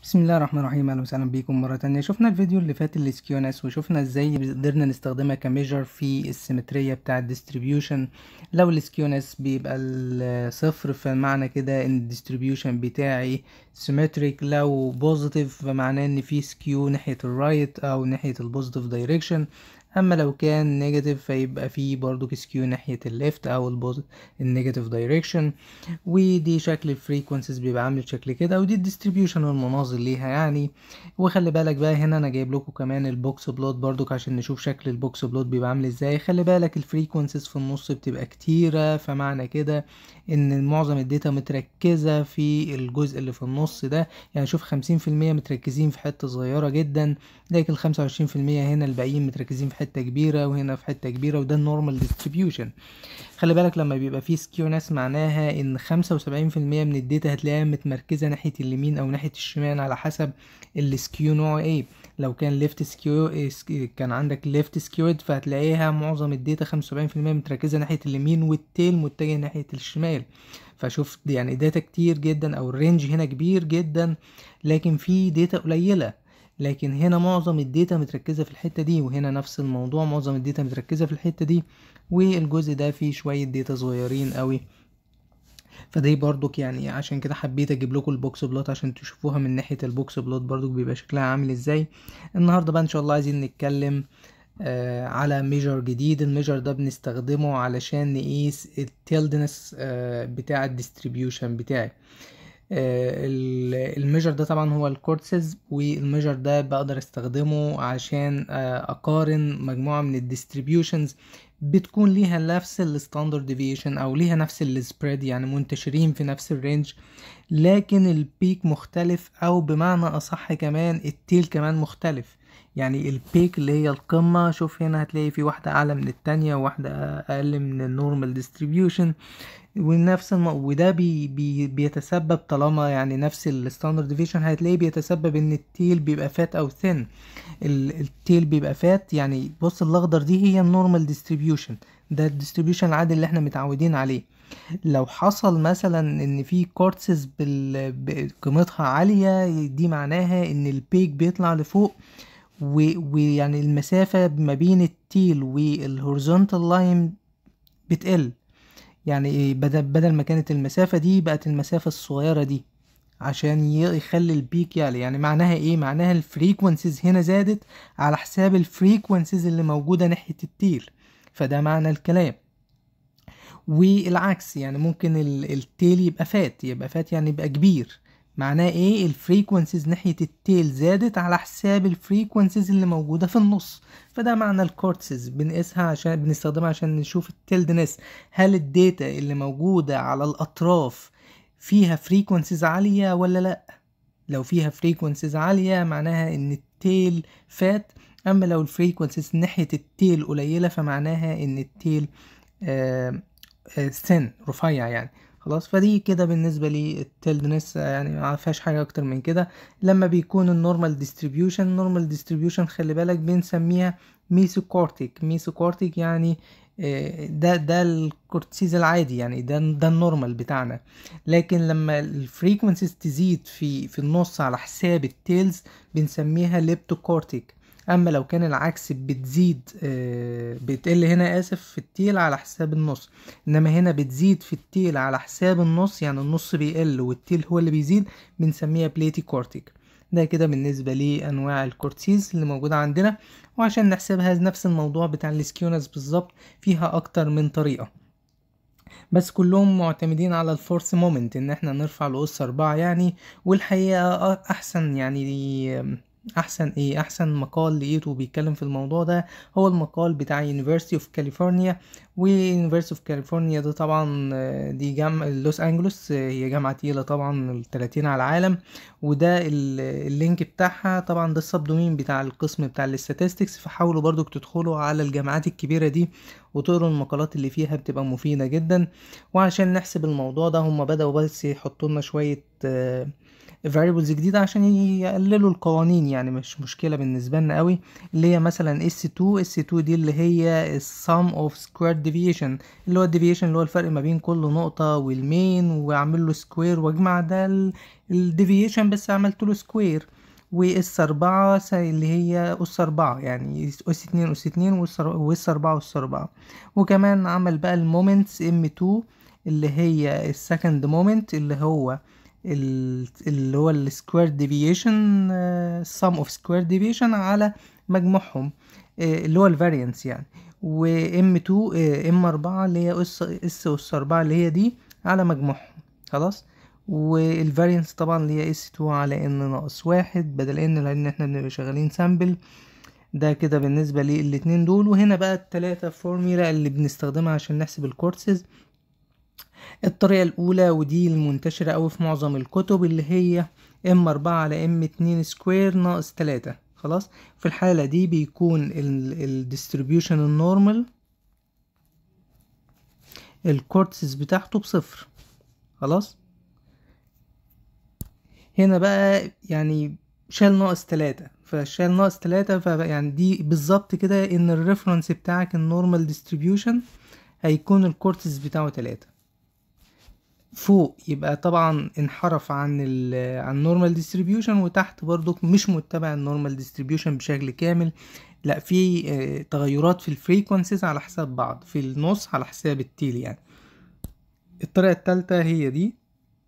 بسم الله الرحمن الرحيم اهلا وسهلا بيكم مره تانية شفنا الفيديو اللي فات السكيونس وشفنا ازاي قدرنا نستخدمها كميجر في السيمتريه بتاع الديستريبيوشن لو السكيونس بيبقى الصفر فمعنى كده ان الديستريبيوشن بتاعي سيمتريك لو بوزيتيف فمعناه ان في سكيو ناحيه الرايت او ناحيه البوزيتيف دايركشن اما لو كان نيجاتيف فيبقى في برضو سكيو ناحيه الليفت او النيجاتيف دايركشن ودي شكل الفريكونسيز بيبقى عامل شكل كده ودي الديستريبيوشن المناظر ليها يعني وخلي بالك بقى هنا انا جايب لكم كمان البوكس بلوت برضو عشان نشوف شكل البوكس بلوت بيبقى عامل ازاي خلي بالك الفريكونسيز في النص بتبقى كتيره فمعنى كده ان معظم الداتا متركزه في الجزء اللي في النص ده يعني شوف خمسين في المية متركزين في حته صغيره جدا لكن خمسة وعشرين في المية هنا الباقيين متركزين في حته كبيره وهنا في حته كبيره وده النورمال ديستريبيوشن خلي بالك لما بيبقى فيه سكيونس معناها ان خمسة وسبعين في المية من الداتا هتلاقيها متمركزة ناحية اليمين او ناحية الشمال على حسب السكيو نوع ايه لو كان ليفت سكيو كان عندك ليفت سكيود فهتلاقيها معظم الداتا خمسة وسبعين في المية متركزة ناحية اليمين والتيل متجه ناحية الشمال فشوف يعني داتا كتير جدا او الرينج هنا كبير جدا لكن في داتا قليلة لكن هنا معظم الداتا متركزة في الحتة دي وهنا نفس الموضوع معظم الداتا متركزة في الحتة دي والجزء ده فيه شوية داتا صغيرين قوي فدي برضك يعني عشان كده حبيت اجيب لكم البوكس بلوت عشان تشوفوها من ناحية البوكس بلوت برضك بيبقى شكلها عامل ازاي النهاردة بقى ان شاء الله عايزين نتكلم آه على ميجر جديد الميجر ده بنستخدمه علشان نقيس التيلدنس آه بتاع الديستريبيوشن بتاعي آه الميجر ده طبعا هو الكورتسز والميجر ده بقدر استخدمه عشان آه اقارن مجموعة من الديستريبيوشنز بتكون ليها نفس الستاندرد ديفيشن او ليها نفس السبريد يعني منتشرين في نفس الرينج لكن البيك مختلف او بمعنى اصح كمان التيل كمان مختلف يعني البيك اللي هي القمة شوف هنا هتلاقي في واحدة أعلى من التانية وواحدة أقل من النورمال ديستريبيوشن ونفس الم... وده بي... بي... بيتسبب طالما يعني نفس الستاندرد ديفيشن هتلاقيه بيتسبب ان التيل بيبقى فات او ثين التيل بيبقى فات يعني بص الاخضر دي هي النورمال ديستريبيوشن ده الديستريبيوشن العادي اللي احنا متعودين عليه لو حصل مثلا ان في كورتسز بال... بقيمتها عالية دي معناها ان البيك بيطلع لفوق ويعني المسافة ما بين التيل والهوريزونتال لاين بتقل يعني بدل بدل ما كانت المسافة دي بقت المسافة الصغيرة دي عشان يخلي البيك يعلى يعني معناها ايه معناها الفريكونسيز هنا زادت على حساب الفريكونسيز اللي موجودة ناحية التيل فده معنى الكلام والعكس يعني ممكن التيل يبقى فات يبقى فات يعني يبقى كبير معناه ايه الفريكونسيز ناحية التيل زادت على حساب الفريكونسيز اللي موجودة في النص فده معنى الكورتسز بنقيسها عشان بنستخدمها عشان نشوف التيلدنس هل الداتا اللي موجودة على الأطراف فيها فريكونسيز عالية ولا لأ لو فيها فريكونسيز عالية معناها ان التيل فات اما لو الفريكونسيز ناحية التيل قليلة فمعناها ان التيل آه آه سن رفيع يعني خلاص فدي كده بالنسبة لي التيلدنس يعني ما فيهاش حاجة اكتر من كده لما بيكون النورمال ديستريبيوشن النورمال ديستريبيوشن خلي بالك بنسميها ميسوكورتيك ميسوكورتيك يعني ده ده الكورتيز العادي يعني ده ده النورمال بتاعنا لكن لما الفريكونسيز تزيد في في النص على حساب التيلز بنسميها ليبتوكورتيك اما لو كان العكس بتزيد بتقل هنا اسف في التيل على حساب النص انما هنا بتزيد في التيل على حساب النص يعني النص بيقل والتيل هو اللي بيزيد بنسميها بليتي كورتيك ده كده بالنسبة لأنواع الكورتيز اللي موجودة عندنا وعشان نحسبها نفس الموضوع بتاع السكيونس بالظبط فيها أكتر من طريقة بس كلهم معتمدين على الفورس مومنت ان احنا نرفع الأس أربعة يعني والحقيقة أحسن يعني احسن ايه احسن مقال لقيته بيتكلم في الموضوع ده هو المقال بتاع University of California و University of California ده طبعا دي جامعة لوس انجلوس هي جامعة تقيلة طبعا التلاتين على العالم وده اللينك بتاعها طبعا ده السبدومين بتاع القسم بتاع الاستاتستكس فحاولوا برضو تدخلوا على الجامعات الكبيرة دي وتقروا المقالات اللي فيها بتبقى مفيدة جدا وعشان نحسب الموضوع ده هم بدأوا بس يحطوا لنا شوية آه variables جديدة عشان يقللوا القوانين يعني مش مشكلة بالنسبة لنا قوي اللي هي مثلا S2 S2 دي اللي هي sum of squared deviation اللي هو الديفيشن اللي هو الفرق ما بين كل نقطة والمين واعمل له سكوير واجمع ده الديفيشن بس عملت له سكوير واس أربعة اللي هي أس أربعة يعني أس اتنين أس اتنين وأس أربعة أس أربعة وكمان عمل بقى المومنتس ام تو اللي هي السكند مومنت اللي هو اللي هو السكوير ديفيشن sum of square deviation على مجموعهم اللي هو الفاريانس يعني وام 2 ام 4 اللي هي اس اس اس 4 اللي هي دي على مجموعهم خلاص والفاريانس طبعا اللي هي اس 2 على ان ناقص واحد بدل ان لان احنا بنبقى شغالين سامبل ده كده بالنسبة للاتنين دول وهنا بقى التلاتة فورميلا اللي بنستخدمها عشان نحسب الكورسز الطريقة الأولى ودي المنتشرة أوي في معظم الكتب اللي هي ام أربعة على ام اتنين سكوير ناقص تلاتة خلاص في الحالة دي بيكون الديستريبيوشن النورمال الكورتسز بتاعته بصفر خلاص هنا بقى يعني شال ناقص تلاتة فشال ناقص تلاتة فيعني دي بالظبط كده ان الريفرنس بتاعك النورمال ديستريبيوشن هيكون الكورتس بتاعه تلاتة فوق يبقى طبعا انحرف عن ال عن النورمال ديستريبيوشن وتحت برضو مش متبع النورمال ديستريبيوشن بشكل كامل لا في تغيرات في الفريكونسيز على حساب بعض في النص على حساب التيل يعني الطريقة التالتة هي دي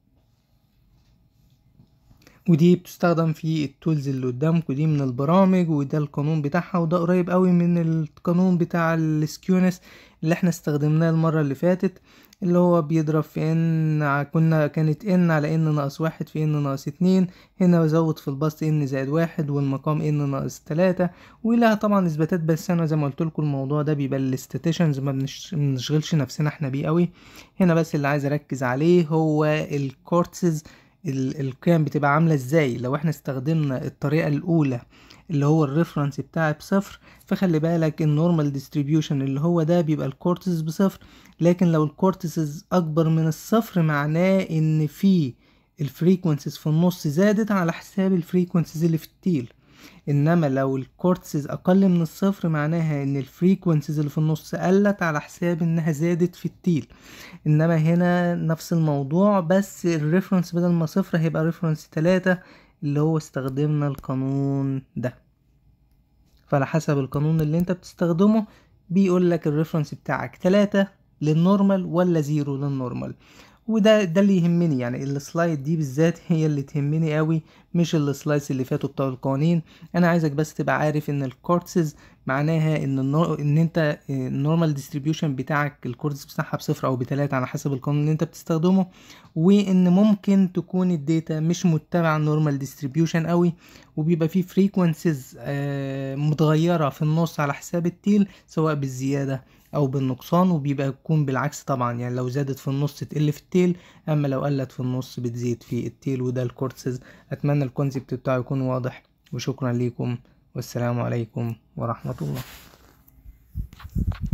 ودي بتستخدم في التولز اللي قدامكم دي من البرامج وده القانون بتاعها وده قريب قوي من القانون بتاع السكيونس اللي احنا استخدمناه المرة اللي فاتت اللي هو بيضرب في ان كنا كانت ان على ان ناقص واحد في ان ناقص اتنين هنا بزود في البسط ان زائد واحد والمقام ان ناقص تلاتة ولها طبعا اثباتات بس انا زي ما قلت لكم الموضوع ده بيبقى الاستاتيشنز ما بنشغلش نفسنا احنا بيه قوي هنا بس اللي عايز اركز عليه هو الكورتسز القيم بتبقى عاملة ازاي لو احنا استخدمنا الطريقة الاولى اللي هو الريفرنس بتاعي بصفر فخلي بالك النورمال ديستريبيوشن اللي هو ده بيبقى الكورتسز بصفر لكن لو الكورتسز اكبر من الصفر معناه ان في الفريكونسيز في النص زادت على حساب الفريكونسيز اللي في التيل انما لو الكورتسز اقل من الصفر معناها ان الفريكونسيز اللي في النص قلت على حساب انها زادت في التيل انما هنا نفس الموضوع بس الريفرنس بدل ما صفر هيبقى ريفرنس تلاتة اللي هو استخدمنا القانون ده فعلى حسب القانون اللي انت بتستخدمه بيقول لك الريفرنس بتاعك تلاتة للنورمال ولا زيرو للنورمال وده ده اللي يهمني يعني السلايد دي بالذات هي اللي تهمني قوي مش السلايدز اللي فاتوا بتوع القوانين انا عايزك بس تبقى عارف ان الكورتسز معناها ان النور... ان انت النورمال ديستريبيوشن بتاعك الكورتس بتاعها بصفر او بتلاتة على حسب القانون اللي انت بتستخدمه وان ممكن تكون الداتا مش متبعه النورمال ديستريبيوشن قوي وبيبقى فيه فريكونسيز متغيره في النص على حساب التيل سواء بالزياده او بالنقصان وبيبقى يكون بالعكس طبعا يعني لو زادت في النص تقل في التيل اما لو قلت في النص بتزيد في التيل وده الكورسز اتمنى الكونسيبت بتاعه يكون واضح وشكرا ليكم والسلام عليكم ورحمة الله